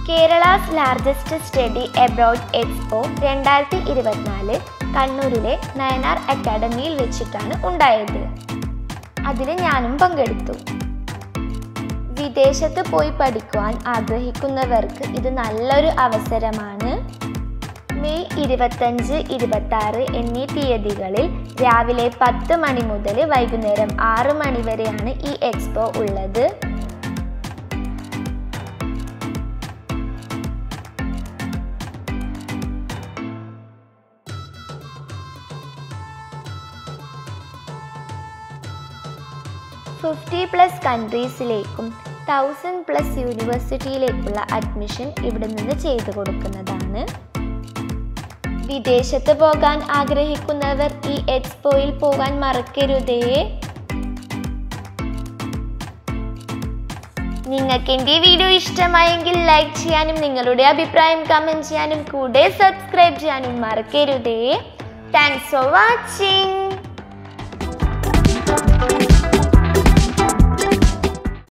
Kerala's largest study abroad expo രണ്ടായിരത്തി ഇരുപത്തിനാല് കണ്ണൂരിലെ നയനാർ അക്കാഡമിയിൽ വെച്ചിട്ടാണ് ഉണ്ടായത് അതിൽ ഞാനും പങ്കെടുത്തു വിദേശത്ത് പോയി പഠിക്കുവാൻ ആഗ്രഹിക്കുന്നവർക്ക് ഇത് നല്ലൊരു അവസരമാണ് മെയ് ഇരുപത്തഞ്ച് ഇരുപത്തി ആറ് എന്നീ തീയതികളിൽ രാവിലെ പത്ത് മണി മുതൽ വൈകുന്നേരം ആറ് മണി വരെയാണ് ഈ എക്സ്പോ ഉള്ളത് ഫിഫ്റ്റി പ്ലസ് കൺട്രീസിലേക്കും തൗസൻഡ് പ്ലസ് യൂണിവേഴ്സിറ്റിയിലേക്കുള്ള അഡ്മിഷൻ ഇവിടെ നിന്ന് ചെയ്തു കൊടുക്കുന്നതാണ് വിദേശത്ത് പോകാൻ ആഗ്രഹിക്കുന്നവർ ഈ എക്സ്പോയിൽ പോകാൻ മറക്കരുതേ നിങ്ങൾക്ക് എൻ്റെ ഈ വീഡിയോ ഇഷ്ടമായെങ്കിൽ ലൈക്ക് ചെയ്യാനും നിങ്ങളുടെ അഭിപ്രായം കമൻറ്റ് ചെയ്യാനും കൂടെ സബ്സ്ക്രൈബ് ചെയ്യാനും മറക്കരുതേ താങ്ക്സ് ഫോർ വാച്ചിങ്